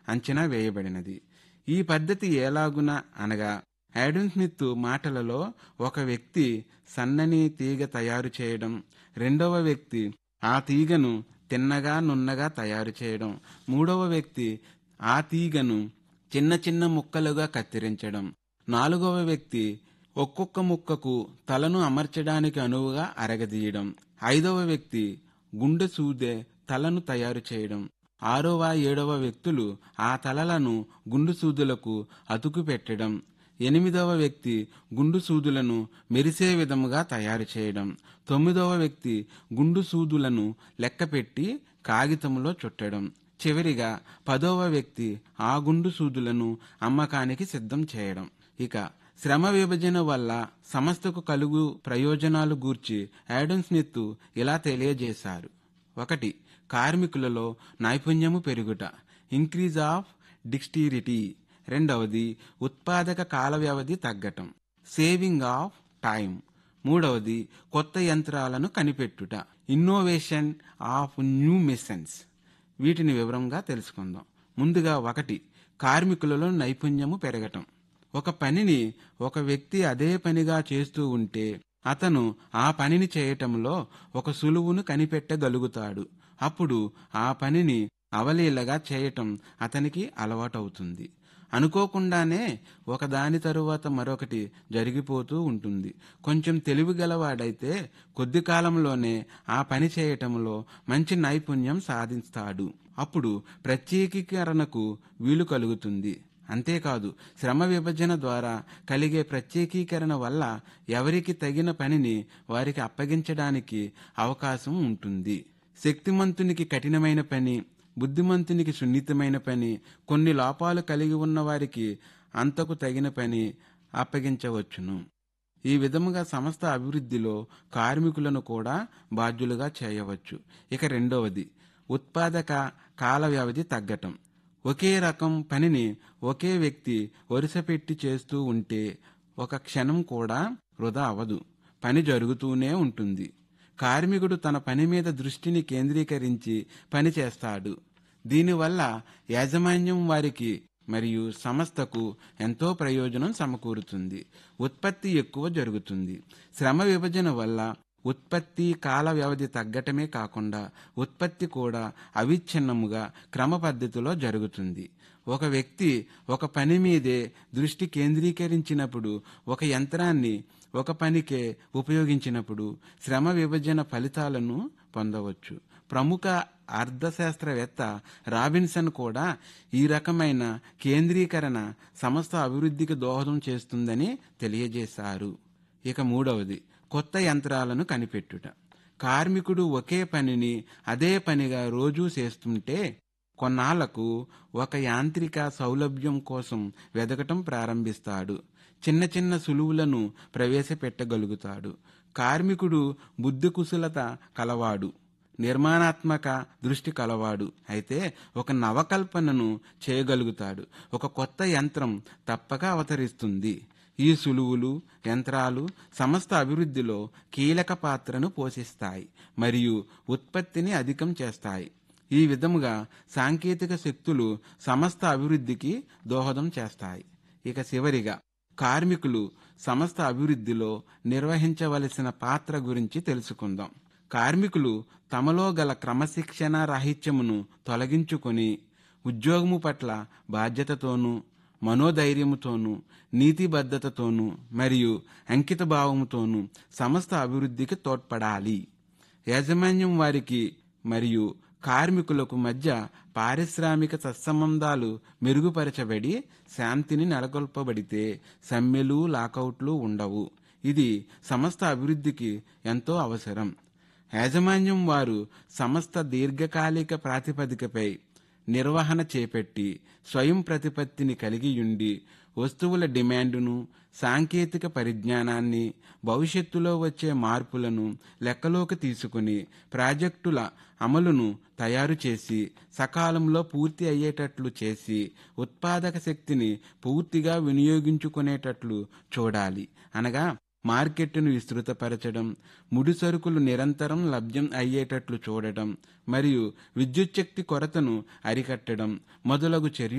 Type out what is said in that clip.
అంచనా వేయబడినది ఈ పద్ధతి ఎలాగున అనగా యాడమ్ స్మిత్ మాటలలో ఒక వ్యక్తి సన్నని తీగ తయారు చేయడం రెండవ వ్యక్తి ఆ తీగను తిన్నగా నున్నగా తయారు చేయడం మూడవ వ్యక్తి ఆ తీగను చిన్న చిన్న ముక్కలుగా కత్తిరించడం నాలుగవ వ్యక్తి ఒక్కొక్క ముక్కకు తలను అమర్చడానికి అనువుగా అరగదీయడం ఐదవ వ్యక్తి గుండె సూదే తలను తయారు చేయడం ఆరవ ఏడవ వ్యక్తులు ఆ తలలను గుండు సూదులకు అతుకు పెట్టడం ఎనిమిదవ వ్యక్తి గుండు సూదులను మెరిసే విధముగా తయారు చేయడం తొమ్మిదవ వ్యక్తి గుండు సూదులను లెక్కపెట్టి కాగితంలో చుట్టడం చివరిగా పదవ వ్యక్తి ఆ గుండు సూదులను అమ్మకానికి సిద్ధం చేయడం ఇక శ్రమ విభజన వల్ల సంస్థకు కలుగు ప్రయోజనాలు గూర్చి యాడమ్ స్మిత్ ఇలా తెలియజేశారు ఒకటి కార్మికులలో నైపుణ్యము పెరుగుట ఇంక్రీజ్ ఆఫ్ డిక్స్టిరిటీ రెండవది ఉత్పాదక కాల వ్యవధి తగ్గటం సేవింగ్ ఆఫ్ టైం మూడవది కొత్త యంత్రాలను కనిపెట్టుట ఇన్నోవేషన్ ఆఫ్ న్యూ మిషన్స్ వీటిని వివరంగా తెలుసుకుందాం ముందుగా ఒకటి కార్మికులలో నైపుణ్యము పెరగటం ఒక పనిని ఒక వ్యక్తి అదే పనిగా చేస్తూ ఉంటే అతను ఆ పనిని చేయటంలో ఒక సులువును కనిపెట్టగలుగుతాడు అప్పుడు ఆ పనిని అవలీలగా చేయటం అతనికి అలవాటవుతుంది అనుకోకుండానే ఒకదాని తరువాత మరొకటి జరిగిపోతూ ఉంటుంది కొంచెం తెలివి గలవాడైతే కొద్ది కాలంలోనే ఆ పని చేయటంలో మంచి నైపుణ్యం సాధిస్తాడు అప్పుడు ప్రత్యేకీకరణకు వీలు కలుగుతుంది అంతేకాదు శ్రమ విభజన ద్వారా కలిగే ప్రత్యేకీకరణ వల్ల ఎవరికి తగిన పనిని వారికి అప్పగించడానికి అవకాశం ఉంటుంది శక్తిమంతునికి కఠినమైన పని బుద్ధిమంతునికి సున్నితమైన పని కొన్ని లోపాలు కలిగి ఉన్న వారికి అంతకు తగిన పని అప్పగించవచ్చును ఈ విధముగా సంస్థ అభివృద్ధిలో కార్మికులను కూడా బాధ్యులుగా చేయవచ్చు ఇక రెండవది ఉత్పాదక కాల వ్యవధి తగ్గటం ఒకే రకం పనిని ఒకే వ్యక్తి వరుసపెట్టి చేస్తూ ఉంటే ఒక క్షణం కూడా వృధా అవదు పని జరుగుతూనే ఉంటుంది కార్మికుడు తన పని మీద దృష్టిని కేంద్రీకరించి పని చేస్తాడు దీనివల్ల యాజమాన్యం వారికి మరియు సంస్థకు ఎంతో ప్రయోజనం సమకూరుతుంది ఉత్పత్తి ఎక్కువ జరుగుతుంది శ్రమ విభజన వల్ల ఉత్పత్తి కాల వ్యవధి తగ్గటమే కాకుండా ఉత్పత్తి కూడా అవిచ్ఛిన్నముగా క్రమ పద్ధతిలో జరుగుతుంది ఒక వ్యక్తి ఒక పని మీదే దృష్టి కేంద్రీకరించినప్పుడు ఒక యంత్రాన్ని ఒక పనికే ఉపయోగించినప్పుడు శ్రమ విభజన ఫలితాలను పొందవచ్చు ప్రముఖ అర్థశాస్త్రవేత్త రాబిన్సన్ కూడా ఈ రకమైన కేంద్రీకరణ సంస్థ అభివృద్ధికి దోహదం చేస్తుందని తెలియజేశారు ఇక మూడవది కొత్త యంత్రాలను కనిపెట్టుట కార్మికుడు ఒకే పనిని అదే పనిగా రోజూ చేస్తుంటే కొన్నాళ్లకు ఒక యాంత్రిక సౌలభ్యం కోసం వెదకటం ప్రారంభిస్తాడు చిన్న చిన్న సులువులను ప్రవేశపెట్టగలుగుతాడు కార్మికుడు బుద్ధి కుశలత కలవాడు నిర్మాణాత్మక దృష్టి కలవాడు అయితే ఒక నవకల్పనను చేయగలుగుతాడు ఒక కొత్త యంత్రం తప్పక అవతరిస్తుంది ఈ సులువులు యంత్రాలు సంస్థ అభివృద్ధిలో కీలక పాత్రను పోషిస్తాయి మరియు ఉత్పత్తిని అధికం చేస్తాయి ఈ విధముగా సాంకేతిక శక్తులు సంస్థ అభివృద్ధికి దోహదం చేస్తాయి ఇక చివరిగా కార్మికులు సంస్థ అభివృద్ధిలో నిర్వహించవలసిన పాత్ర గురించి తెలుసుకుందాం కార్మికులు తమలో గల క్రమశిక్షణ రాహిత్యమును తొలగించుకొని ఉద్యోగము పట్ల బాధ్యతతోనూ మనోధైర్యముతోనూ నీతిబద్ధతతోనూ మరియు అంకిత భావముతోనూ సంస్థ అభివృద్ధికి తోడ్పడాలి యాజమాన్యం వారికి మరియు కార్మికులకు మధ్య పారిశ్రామిక సత్సంబంధాలు మెరుగుపరచబడి శాంతిని నెలకొల్పబడితే సమ్మెలు లాకౌట్లు ఉండవు ఇది సంస్థ అభివృద్ధికి ఎంతో అవసరం యాజమాన్యం వారు సంస్థ దీర్ఘకాలిక ప్రాతిపదికపై నిర్వహణ చేపట్టి స్వయం ప్రతిపత్తిని కలిగియుండి వస్తువుల డిమాండును సాంకేతిక పరిజ్ఞానాన్ని భవిష్యత్తులో వచ్చే మార్పులను లెక్కలోకి తీసుకుని ప్రాజెక్టుల అమలును తయారు చేసి సకాలంలో పూర్తి అయ్యేటట్లు చేసి ఉత్పాదక శక్తిని పూర్తిగా వినియోగించుకునేటట్లు చూడాలి అనగా మార్కెట్ను విస్తృతపరచడం ముడి సరుకులు నిరంతరం లభ్యం అయ్యేటట్లు చూడటం మరియు విద్యుత్ శక్తి కొరతను అరికట్టడం మొదలగు చర్యలు